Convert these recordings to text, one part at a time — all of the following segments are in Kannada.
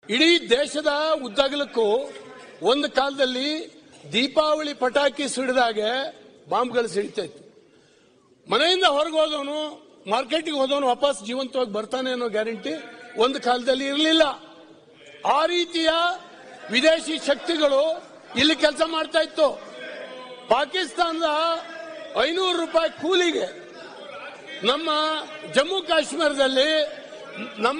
ಇಡೀ ದೇಶದ ಉದ್ದಗಲಕ್ಕೂ ಒಂದು ಕಾಲದಲ್ಲಿ ದೀಪಾವಳಿ ಪಟಾಕಿ ಸಿಡಿದಾಗೆ ಬಾಂಬ್ಗಳು ಸಿಡಿತಾ ಇತ್ತು ಮನೆಯಿಂದ ಹೊರಗೆ ಹೋದವನು ಮಾರ್ಕೆಟಿಗೆ ಹೋದವನು ವಾಪಸ್ ಜೀವಂತವಾಗಿ ಬರ್ತಾನೆ ಅನ್ನೋ ಗ್ಯಾರಂಟಿ ಒಂದು ಕಾಲದಲ್ಲಿ ಇರಲಿಲ್ಲ ಆ ರೀತಿಯ ವಿದೇಶಿ ಶಕ್ತಿಗಳು ಇಲ್ಲಿ ಕೆಲಸ ಮಾಡ್ತಾ ಇತ್ತು ಪಾಕಿಸ್ತಾನದ ಐನೂರು ರೂಪಾಯಿ ಕೂಲಿಗೆ ನಮ್ಮ ಜಮ್ಮು ಕಾಶ್ಮೀರದಲ್ಲಿ ನಮ್ಮ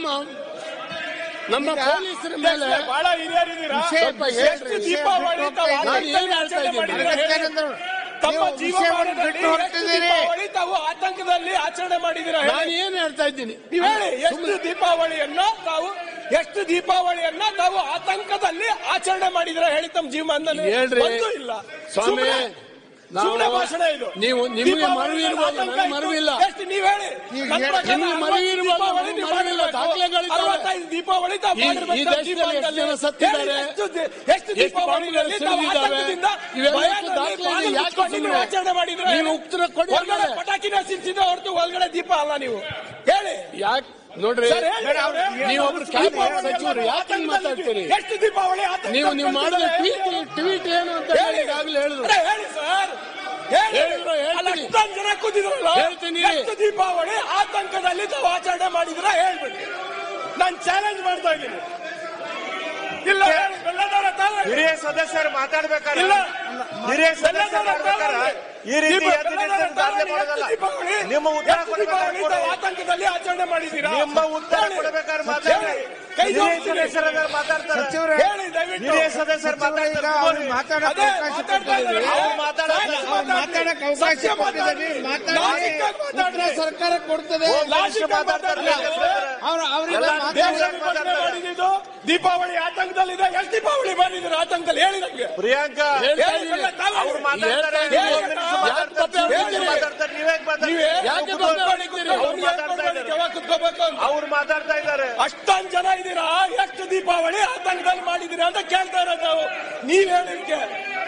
ನಮ್ಮ ಪೊಲೀಸರ ಮೇಲೆ ಬಹಳ ಹಿರಿಯರಿದ್ದೀರಾ ಸ್ವಲ್ಪ ಹೇಳ್ರಿ. ಎಷ್ಟು ದೀಪಾವಳಿ ತಾವು ನಾನು ಏನ್ ಹೇಳ್ತಾ ಆಚರಣೆ ಇದ್ದೀನಿ? ಮಾಡಿದ್ದೀರಾ ಹೇಳಿ? ತಮ್ಮ ನೀವು ವಿಷಯವನ್ನು ಜೀವಮಾನದಲ್ಲಿ ಬಿಟ್ಟು ಎಷ್ಟು ಹೊರಟಿದ್ದೀರಿ. ದೀಪಾವಳಿ ತಾವು ಆತಂಕದಲ್ಲಿ ಆಚರಣೆ ಮಾಡಿದ್ದೀರಾ ಹೇಳಿ? ನಾನು ಏನ್ ಹೇಳ್ತಾ ಇದ್ದೀನಿ ನೀವ್ ಹೇಳಿ ಎಷ್ಟು ದೀಪಾವಳಿಯನ್ನ ತಾವು ಎಷ್ಟು ದೀಪಾವಳಿಯನ್ನ ತಾವು ಆತಂಕದಲ್ಲಿ ಆಚರಣೆ ಮಾಡಿದಿರ ಹೇಳಿ ತಮ್ಮ ಜೀವಮಾನದಲ್ಲಿ ಹೇಳ್ರಿ. ಒಂದೂ ಇಲ್ಲ ಸ್ವಾಮಿ, ಸುಮ್ನೆ- ನಾವು- ಸುಮ್ನೆ ಭಾಷಣ ಇದು ನೀವು ನಿಮಗೆ ದೀಪಾವಳಿ ಮನವಿ ಇರ್ಬೋದು, ಆತಂಕ ನನಗೆ ಇತ್ತು. ಮನವಿ ಇಲ್ಲ. ಎಷ್ಟು ನೀವ್ ಹೇಳಿ ಈಗ ನನ್ನ ಹೇಳಿ. ಪ್ರಕಾರ ನಿಮಗೆ ಮನವಿ ಇರ್ಬೋದು, ದೀಪಾವಳಿ ನೀವು ಮನವಿ ಇಲ್ಲ. ಮಾಡಿರ್ಬೇಕು. ದಾಖಲೆಗಳಿದ್ದಾವೆ. ಅರವತ್ತೈದು ದೀಪಾವಳಿ ತಾವು ಈ- ಈ ಮಾಡಿರ್ಬೇಕು ದೇಶದಲ್ಲಿ ಜೀವನದಲ್ಲಿ. ಎಷ್ಟು ಜನ ಸತ್ತಿದ್ದಾರೆ? ಹೇಳಿ, ಎಷ್ಟು ದಿ- ಎಷ್ಟು ಎಷ್ಟು ದೀಪಾವಳಿಗಳಲ್ಲಿ ತಾವು ಬಾಂಬ್ಗಳು ಆತಂಕದಿಂದ ಇವೆಲ್ಲ ಭಯದಲ್ಲಿ ದಾಖಲೆ ಇದೆ. ಬಾಗಿಲು ಯಾಕೆ ಮುಚ್ಕೊಂಡು ನೀವು ಸುಮ್ನೆ? ಆಚರಣೆ ಮಾಡಿದ್ರೆ ನೀವು ಉತ್ತರ ಕೊಡಿ ಹೊರಗಡೆ ಅಂದ್ರೆ. ಪಟಾಕಿನ ಸಿಡಿಸಿದ ಹೊರತು ಒಳಗಡೆ ದೀಪ ಅಲ್ಲ ನೀವು ಹೇಳಿ ಯಾಕೆ ನೋಡ್ರಿ ಸರ್, ಹೇಳಿ, ಅವ್ರು ಹೇಳಿ. ನೀವು ಒಬ್ರು ಕ್ಯಾಬಿನೆಟ್ ದೀಪಾವಳಿ ಸಚಿವರು ಯಾಕೆ ಹಿಂಗ್ ಮಾತಾಡ್ತೀರಿ ಎಷ್ಟು ದೀಪಾವಳಿ ಆತಂಕ ನೀವು ನೀವು ಮಾಡಿದ ಪಡ್ತಿದ್ದಾರೆ? ಟ್ವೀಟ್ ಟ್ವೀಟ್ ಏನು ಅಂತ ಹೇಳಿ. ಈಗಾಗಲೇ ಹೇಳಿದ್ರು ಅರೆ, ಹೇಳಿ ಸರ್ ಹೇಳಿ. ಹೇಳಿದ್ರು, ಹೇಳ್ತೀನಿ. ಅಲ್ಲ, ಅಷ್ಟೊಂದ್ ಜನ ಕೂತಿದ್ರಲ್ಲ ಹೇಳ್ತೀನಿ. ಎಷ್ಟು ದೀಪಾವಳಿ ಆತಂಕದಲ್ಲಿ ತಾವು ಆಚರಣೆ ಮಾಡಿದ್ರ ಹೇಳ್ಬಿಡಿ ನಾನು ಚಾಲೆಂಜ್ ಮಾಡ್ತಾ ಇದ್ದೀನಿ ಇಲ್ಲ ಹೇಳಿ, ಬೆಲ್ಲದವರ ತಾವೇ ಹೇಳಿ. ಹಿರಿಯ ಸದಸ್ಯರು ಮಾತಾಡ್ಬೇಕಾದ್ರೆ ಇಲ್ಲ. ಹಿರಿಯ ಸದಸ್ಯರು ಬೆಲ್ಲದವರ ಮಾತಾಡ್ಬೇಕಾದ್ರೆ ತಾವೇ ಈ ರೀತಿ ದೀಪ- ಎದ್ದು ಬೆಲ್ಲದವರ ನಿಂತು ದಾಖಲೆ ತಾವೇ ಮಾಡೋದಲ್ಲ. ಎಷ್ಟು ದೀಪಾವಳಿ? ನಿಮ್ಮ ಉತ್ತರ ಎಷ್ಟು ಕೊಡ್ಬೇಕಾದ್ರೆ ದೀಪಾವಳಿ ಕೊಡಿ. ತಾವು ಆತಂಕದಲ್ಲಿ ಆಚರಣೆ ಮಾಡಿದ್ದೀರಾ ನಿಮ್ಮ ಉತ್ತರ ಹೇಳಿ. ಕೊಡಬೇಕಾದ್ರೆ ಮಾತಾಡಿ ಹೇಳಿ. ಕೈ ಹಿರಿಯ ಜೋಡಿಸ್ತೀರಿ. ಸದಸ್ಯರು ಮಾತಾಡ್ತಾರೆ ಸಚಿವರೇ ಹೇಳಿ ದಯವಿಟ್ಟು ಹಿರಿಯ ಸದಸ್ಯರು ಸಚಿವರೇ, ಈಗ ಮಾತಾಡ್ತಾರೆ ಅವ್ರಿಗೆ ಮಾತಾಡಕ್ಕೆ ಅದೇ ಅವಕಾಶ ಮಾತಾಡ್ತಾ ಕೊಟ್ಟಿದ್ದೀವಿ. ಇದ್ದಾರೆ. ಅವ್ರು ಮಾತಾಡಕ್ಕೆ ಸಾಕ್ಷಿ ಅವ್ರು ಮಾತಾಡಕ್ಕೆ ಅವಕಾಶ ಸತ್ಯ ಕೊಟ್ಟಿದ್ದೀವಿ. ಮಾತಾಡಿ. ಮಾತಾಡಿ. ಲಾಜಿಕ್ ಆಗಿ ಮಾತಾಡಿ. ಉತ್ತರ ಸರ್ಕಾರ ಕೊಡ್ತದೆ ಲಾಜಿಕ್ ಆಗಿ ಮಾತಾಡಿ. ಅವ್ರು ಅವರಿಗೆ ಎಲ್ಲ ಮಾತಾಡಿ. ದೇಶ ವಿಭಜನೆ ಮಾಡಿದ್ದು ದೀಪಾವಳಿ ಆತಂಕದಲ್ಲಿದೆ ಎಷ್ಟು ದೀಪಾವಳಿ ಮಾಡಿದ್ರು ಆತಂಕದಲ್ಲಿ ಹೇಳಿ ನಮ್ಗೆ ಪ್ರಿಯಾಂಕಾ ಹೇಳ್ತಾ ಹೇಳಿ, ಇದ್ದೀನಿ. ತಾವೇ ಅವ್ರು ಹೇಳಿ. ಮಾತಾಡ್ತಾರೆ ಹೇಳ್ತಾ ನೀವು ಇದ್ದೀನಿ. ಒಂದು ನಿಮಿಷ ಯಾಕೆ ಮಾತಾಡ್ತಾರೆ, ಮತ್ತೆ ನೀವು ಹೇಳ್ತೀರಿ? ಮಾತಾಡ್ತಾರೆ ನೀವೇ ಮಾತಾಡ್ತಾರೆ ನೀವೇ ಯಾಕೆ ಕುತ್ಕೊಳ್ಳಿ, ಮಾತಾಡ್ತಾ ಕುತ್ಕೊಳ್ಳಿ, ಇದ್ದೀರಿ? ಅವ್ರು ಹೇಳ್ಕೊಡ್ಬೇಡಿ, ಯಾವಾಗ ಕುತ್ಕೋಬೇಕು ಅಂತ. ಅವ್ರು ಮಾತಾಡ್ತಾ ಇದ್ದಾರೆ ಅಷ್ಟೊಂದ್ ಜನ ಇದ್ದೀರಾ ಎಷ್ಟು ದೀಪಾವಳಿ ಆತಂಕದಲ್ಲಿ ಮಾಡಿದಿರಿ ಅಂತ ಕೇಳ್ತಾ ಇರೋದು ನಾವು ನೀವ್ ಹೇಳಿದ್ಕೆ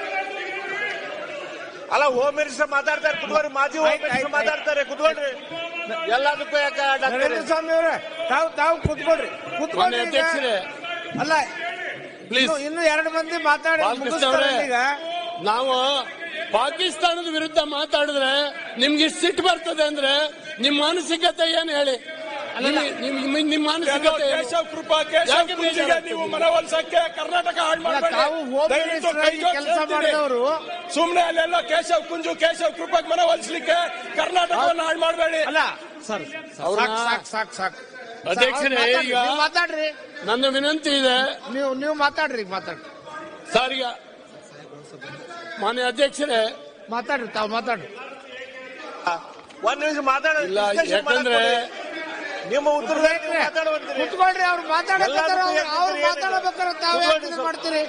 ಅಲ್ಲ ಹೋಮ್ ಮಿನಿಸ್ಟರ್ ಮಾತಾಡ್ತಾರೆ ಕುತ್ಕೊಳ್ರಿ ಮಾಜಿ ಹೋಮ್ ಆಯ್ತು, ಮಿನಿಸ್ಟರ್ ಆಯ್ತು, ಮಾತಾಡ್ತಾರೆ ಕುತ್ಕೊಳ್ರಿ ಎಲ್ಲದಕ್ಕೂ ಯಾಕೆ ಡಾಕ್ಟರ್ ನರೇಂದ್ರ ಸ್ವಾಮಿ ಅವರೇ ತಾವು ತಾವು ಕುತ್ಕೊಳ್ರಿ ಮಾನ್ಯ ಕುತ್ಕೊಳ್ರಿ ಈಗ. ಅಧ್ಯಕ್ಷರೇ ಅಲ್ಲ ಪ್ಲೀಸ್ ಇನ್ನು- ಇನ್ನು ಎರಡು ಮಂದಿ ಮಾತಾಡಿ ಬಾಲಕೃಷ್ಣ ಮುಗಿಸ್ತಾರೆ ಅವರೇ ಈಗ ನಾವು ಪಾಕಿಸ್ತಾನದ ವಿರುದ್ಧ ಮಾತಾಡಿದ್ರೆ ನಿಮ್ಗೆ ಇಷ್ಟ್ ಸಿಟ್ಟು ಬರ್ತದೆ ಅಂದ್ರೆ ನಿಮ್ ಮಾನಸಿಕತೆ ಏನು ಹೇಳಿ ನಿಮ್- ನಿಮ್- ನಿಮ್- ನಿಮ್ ಮಾನಸಿಕತೆ ಏನು? ಕೇಶವ್ ಕೃಪಾ ಕೇಶವ್ ಯಾಕೆ ಕುಂಜಿಗೆ ಬೇಜಾರಾಗ್ತದೆ? ನೀವು ಮನವೊಲಿಸಕ್ಕೆ ಕರ್ನಾಟಕ ಹಾಳು ಅಲ್ಲ, ಮಾಡಬೇಡಿ ತಾವು ಹೋಮ್ ಮಿನಿಸ್ಟರ್ ಆಗಿ ಕೆಲಸ ಮಾಡಿದವರು ಸುಮ್ನೆ ಅಲ್ಲೆಲ್ಲ ಕೇಶವ್ ಕುಂಜು ಕೇಶವ್ ಕೃಪಾಗ್ ಮನವೊಲಿಸ್ಲಿಕ್ಕೆ ಕರ್ನಾಟಕವನ್ನು ಹಾಳು ಮಾಡಬೇಡಿ ಅಲ್ಲ ಸರ್ ಅವ್ರನ್ನ- ಸಾಕ್ ಸಾಕ್ ಸಾಕ್ ಸಾಕ್ ಅಧ್ಯಕ್ಷರೇ, ಅವ್ರು ಮಾತಾಡ್ರಿ, ಈಗ- ನೀವು ಮಾತಾಡ್ರಿ ನನ್ನ ವಿನಂತಿ ಇದೆ ನೀವು ನೀವು ಮಾತಾಡ್ರಿ ಮಾತಾಡ್ರಿ ಸರ್ ಈಗ ಮಾನ್ಯ ಅಧ್ಯಕ್ಷರೇ ಮಾತಾಡ್ರಿ ತಾವು ಮಾತಾಡ್ರಿ ಒಂದ್ ನಿಮಿಷ ಮಾತಾಡ ಇಲ್ಲ discussion ಯಾಕಂದ್ರೆ ಮಾಡಕ್ ಕೊಡಿ. ನಿಮ್ಮ ಉತ್ತರದಲ್ಲಿ ನೀವು ಮಾತಾಡುವಂತೀರಿ ಕುತ್ಕೊಳ್ರಿ ಅವ್ರು ಮಾತಾಡಕತ್ತಾರ ಎಲ್ಲದಕ್ಕೂ ಅವ್ರು ಅವ್ರು ಏನಿದೆ? ಮಾತಾಡಬೇಕಾದ್ರೆ ತಾವು ಯಾಕೆ ಇದು ಮಾಡ್ತೀರಿ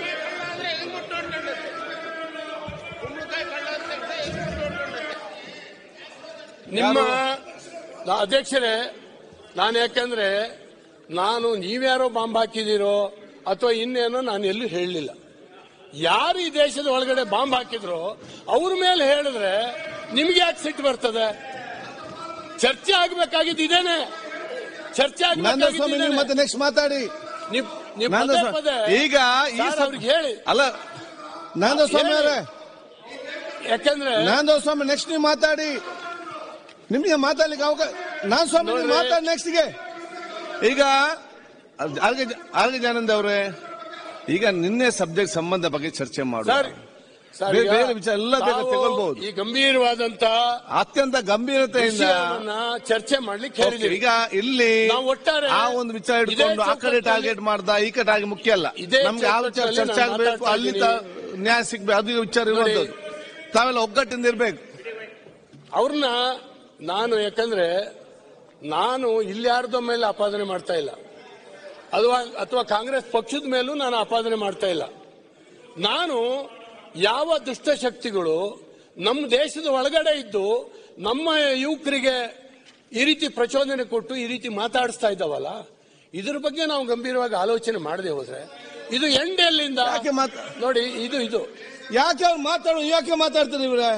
ನಿಮ್ಮ ನಾ- ಅಧ್ಯಕ್ಷರೇ ನಾನು ಯಾಕಂದ್ರೆ ನಾನು ನೀವ್ಯಾರೋ ಬಾಂಬ್ ಹಾಕಿದಿರೋ ಅಥವಾ ಇನ್ನೇನೋ ನಾನು ಎಲ್ಲೂ ಹೇಳಲಿಲ್ಲ ಯಾರು ಈ ದೇಶದ ಒಳಗಡೆ ಬಾಂಬ್ ಹಾಕಿದ್ರು ಅವ್ರ ಮೇಲೆ ಹೇಳಿದ್ರೆ ನಿಮ್ಗೆ ಯಾಕೆ ಸಿಟ್ಟು ಬರ್ತದೆ ಚರ್ಚೆ ಆಗ್ಬೇಕಾಗಿದ್ದು ಇದೇನೆ ಚರ್ಚೆ ನಂದಸ್ವಾಮಿ ನೀವು ಮತ್ತೆ ಆಗ್ಬೇಕಾಗಿದ್ದು ನೆಕ್ಸ್ಟ್ ಮಾತಾಡಿ ನೀವು ನೀವು ಪದೇ ನಂದಸ್ವಾಮಿ ಪದೇ ಈಗ ಈ ಸರ್ ಸಬ್- ಅವ್ರಿಗೆ ಹೇಳಿ ಅಲ್ಲ ನಂದಸ್ವಾಮಿ ಅವರೇ ಯಾಕಂದ್ರೆ ನಂದಸ್ವಾಮಿ ನೆಕ್ಸ್ಟ್ ನೀವು ಮಾತಾಡಿ ನಿಮ್ಗೆ ಮಾತಾಡ್ಲಿಕ್ಕೆ ಅವಕಾಶ ನಾನ್ ಸ್ವಾಮಿ ನೀವು ನೋಡ್ರಿ. ಮಾತಾಡಿ ನೆಕ್ಸ್ಟ್ಗೆ ಈಗ ಆರ್ಗೆ ಆರ್ಗೆ ಜಾನಂದ್ ಅವರೇ ಈಗ ನಿನ್ನೆ ಸಬ್ಜೆಕ್ಟ್ ಸಂಬಂಧ ಬಗ್ಗೆ ಚರ್ಚೆ ಮಾಡು ಸರ್ ಸರ್, ಬೇರೆ ಈಗ ಬೇರೆ ವಿಚಾರ ಎಲ್ಲ ಬೇಕಾದ್ರೆ ತಾವು ತಗೊಳ್ಬಹುದು. ಈ ಗಂಭೀರವಾದಂತ ಅತ್ಯಂತ ಗಂಭೀರತೆಯಿಂದ ವಿಷಯವನ್ನ ಚರ್ಚೆ ಮಾಡ್ಲಿಕ್ಕೆ ಓಕೆ, ಹೇಳಿದ್ದೀವಿ ಈಗ ಇಲ್ಲಿ ನಾವು ಒಟ್ಟಾರೆ ಆ ಒಂದು ವಿಚಾರ ಇದೇ ಇಟ್ಕೊಂಡು ಆ ಕಡೆ ಚೌಕಟ್ಟಲ್ಲಿ- ಟಾರ್ಗೆಟ್ ಮಾಡ್ದ ಈ ಕಡೆ ಟಾರ್ಗೆಟ್ ಮುಖ್ಯ ಅಲ್ಲ ಇದೇ ನಮ್ಗೆ ಯಾವ ವಿಚಾರ ಚೌಕಟ್ಟಲ್ಲಿ ಚರ್ಚೆ ನಾನು ಆಗ್ಬೇಕು ಮಾತಾಡ್ತಾ ಅಲ್ಲಿ ಇದ್ದೀನಿ. ತ- ನ್ಯಾಯ ಸಿಗ್ಬೇಕು ಅದು ವಿಚಾರ ಇರುವಂತದ್ದು ತಾವೆಲ್ಲ ಒಗ್ಗಟ್ಟಿಂದ ಇರ್ಬೇಕು ಅವ್ರನ್ನ ನಾನು ಯಾಕಂದ್ರೆ ನಾನು ಇಲ್ಯಾರ್ದೋ ಮೇಲೆ ಆಪಾದನೆ ಮಾಡ್ತಾ ಇಲ್ಲ ಅಥವಾ ಅಥವಾ ಕಾಂಗ್ರೆಸ್ ಪಕ್ಷದ ಮೇಲೂ ನಾನು ಆಪಾದನೆ ಮಾಡ್ತಾ ಇಲ್ಲ ನಾನು ಯಾವ ದುಷ್ಟಶಕ್ತಿಗಳು ನಮ್ಮ ದೇಶದ ಒಳಗಡೆ ಇದ್ದು ನಮ್ಮ ಯುವಕರಿಗೆ ಈ ರೀತಿ ಪ್ರಚೋದನೆ ಕೊಟ್ಟು ಈ ರೀತಿ ಮಾತಾಡಿಸ್ತಾ ಇದ್ದಾವಲ್ಲ ಇದ್ರ ಬಗ್ಗೆ ನಾವು ಗಂಭೀರವಾಗಿ ಆಲೋಚನೆ ಮಾಡದೆ ಹೋದ್ರೆ ಇದು ಎಂಡ್ ಎಲ್ಲಿಂದ ಯಾಕೆ ಮಾತ- ನೋಡಿ ಇದು ಇದು ಯಾಕೆ ಅವ್ರು ಮಾತಾಡೋ ಯಾಕೆ ಮಾತಾಡ್ತೀರಿ ಇವ್ರೆ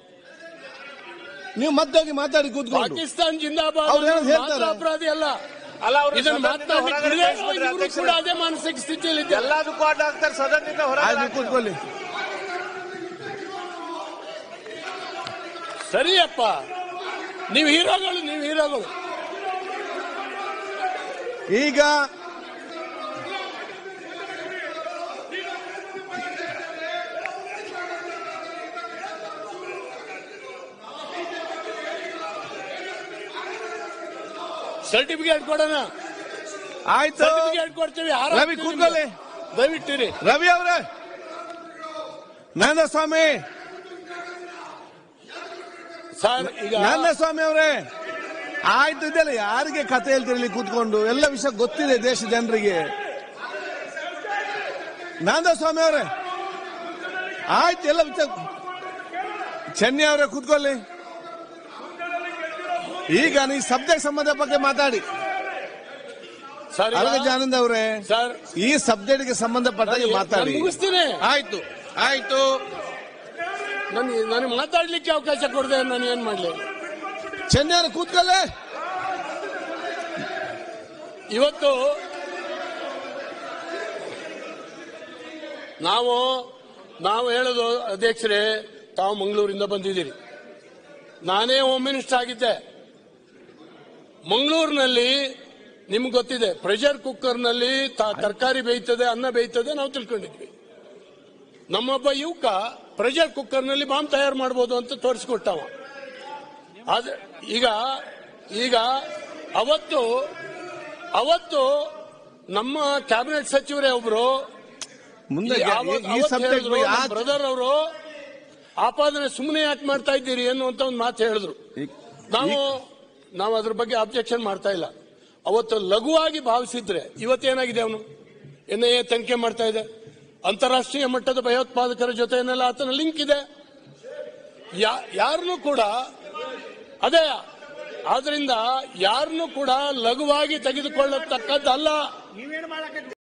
ನೀವು ಮದ್ದೋಗಿ ಮಾತಾಡಿ ಕೂತ್ಕೊಂಡು ಪಾಕಿಸ್ತಾನ್ ಜಿಂದಾಬಾದ್ ಅವ್ರು ಏನೋ ಅನ್ನೋದು ಹೇಳ್ತಾರೆ. ಮಾತ್ರ ಅಪರಾಧಿ ಅಲ್ಲ ಅಲ್ಲ, ಅವ್ರು ಇದನ್ನ ಸದನದಿಂದ ಹೊರಗಡೆ ಮಾತನಾಡಿ ಕಳಿಸ್ಬಿಟ್ರೆ ಇವರು ಅಧ್ಯಕ್ಷರೇ. ಕೂಡ ಅದೇ ಮಾನಸಿಕ ಸ್ಥಿತಿಯಲ್ಲಿ ಇದ್ದಾರೆ ಎಲ್ಲದಕ್ಕೂ ಅಡ್ಡ ಹಾಕ್ತಾರೆ ಸದನದಿಂದ ಹೊರಗೆ ಆಯ್ತು ಹಾಕ್ತಾರೆ. ಕೂತ್ಕೊಳ್ಳಿ ಸರಿಯಪ್ಪ ನೀವು ಹೀರೋಗಳು ನೀವು ಹೀರೋಗಳು ಈಗ ಸರ್ಟಿಫಿಕೇಟ್ ಕೊಡೋಣ ಆಯ್ತು ಸರ್ಟಿಫಿಕೇಟ್ ಕೊಡ್ತೀವಿ ಹಾರ ರವಿ, ಹಾಕ್ತೀವಿ ಕೂತ್ಕೊಳ್ಳಿ. ನಿಮ್ಗೆ. ದಯವಿಟ್ಟಿರಿ ರವಿ ಅವರೇ ಸ್ವಾಮಿ ಸರ್ ಈಗ ಸ್ವಾಮಿ ಅವರೇ ಆಯ್ತು ಇದೆಲ್ಲ ಯಾರಿಗೆ ಕತೆ ಹೇಳ್ತಿರಲಿ ಕೂತ್ಕೊಂಡು ಎಲ್ಲ ವಿಷಯ ಗೊತ್ತಿದೆ ದೇಶ ಜನರಿಗೆ ಸ್ವಾಮಿ ಅವರೇ ಆಯ್ತು ಎಲ್ಲ ವಿಷಯ ಚೆನ್ನೈ ಅವರೇ ಕೂತ್ಕೊಳ್ಳಿ ಈಗ ನೀವು ಸಬ್ಜೆಕ್ಟ್ ಸಂಬಂಧ ಬಗ್ಗೆ ಮಾತಾಡಿ ಸರ್ ಈಗ- ಅರಗ ಆನಂದ್ ಅವರೇ ಸರ್ ಈ ಸಬ್ಜೆಕ್ಟ್ಗೆ ಸಂಬಂಧಪಟ್ಟಾಗೆ ನಾನು ಮಾತಾಡಿ ಮುಗಿಸ್ತೀನಿ ಆಯ್ತು ಆಯ್ತು ನನಗೆ ನನಗೆ ಮಾತಾಡ್ಲಿಕ್ಕೆ ಅವಕಾಶ ಕೊಡದೆ ನಾನು ಏನ್ ಮಾಡ್ಲಿ ಚೆನ್ನೈ ಅವರು ಕೂತ್ಕೊಳ್ಳಿ ಇವತ್ತು ನಾವು ನಾವು ಹೇಳೋದು ಅಧ್ಯಕ್ಷರೇ ತಾವು ಮಂಗಳೂರಿಂದ ಬಂದಿದ್ದೀರಿ ನಾನೇ ಹೋಮ್ ಮಿನಿಸ್ಟರ್ ಆಗಿದ್ದೆ ಮಂಗಳೂರಿನಲ್ಲಿ ನಿಮ್ಗೆ ಗೊತ್ತಿದೆ ಪ್ರೆಷರ್ ಕುಕ್ಕರ್ನಲ್ಲಿ ತರಕಾರಿ ಬೇಯ್ತದೆ ಅನ್ನ ಬೇಯ್ತದೆ ನಾವು ತಿಳ್ಕೊಂಡಿದ್ವಿ ನಮ್ಮೊಬ್ಬ ಯುವಕ ಪ್ರೆಷರ್ ಕುಕ್ಕರ್ನಲ್ಲಿ ಬಾಂಬ್ ತಯಾರು ಮಾಡ್ಬೋದು ಅಂತ ತೋರಿಸ್ಕೊಟ್ಟವ ಆದ್ರೆ ಈಗ ಈಗ ಅವತ್ತು ಅವತ್ತು ನಮ್ಮ ಕ್ಯಾಬಿನೆಟ್ ಸಚಿವರೇ ಒಬ್ರು ಮುಂದೆ ಈ ಸಬ್ಜೆಕ್ಟ್ ಬ್ರದರ್ ಅವರು ಆಪಾದನೆ ಸುಮ್ಮನೆ ಯಾಕೆ ಮಾಡ್ತಾ ಇದ್ದೀರಿ ಅನ್ನುವಂತ ಒಂದು ಮಾತು ಹೇಳಿದ್ರು ನಾವು ನಾವು ಅದ್ರ ಬಗ್ಗೆ ಅಬ್ಜೆಕ್ಷನ್ ಮಾಡ್ತಾ ಇಲ್ಲ ಅವತ್ತು ಲಘುವಾಗಿ ಭಾವಿಸಿದ್ರೆ ಇವತ್ತೇನಾಗಿದೆ ಅವನು ಎನ್ಐಎ ತನಿಖೆ ಮಾಡ್ತಾ ಇದೆ ಅಂತಾರಾಷ್ಟ್ರೀಯ ಮಟ್ಟದ ಭಯೋತ್ಪಾದಕರ ಜೊತೆನೆಲ್ಲ ಆತನ ಲಿಂಕ್ ಇದೆ ಯಾರನ್ನು ಕೂಡ ಅದೇ ಆದ್ರಿಂದ ಯಾರನ್ನು ಕೂಡ ಲಘುವಾಗಿ ತೆಗೆದುಕೊಳ್ಳತಕ್ಕದ್ದಲ್ಲ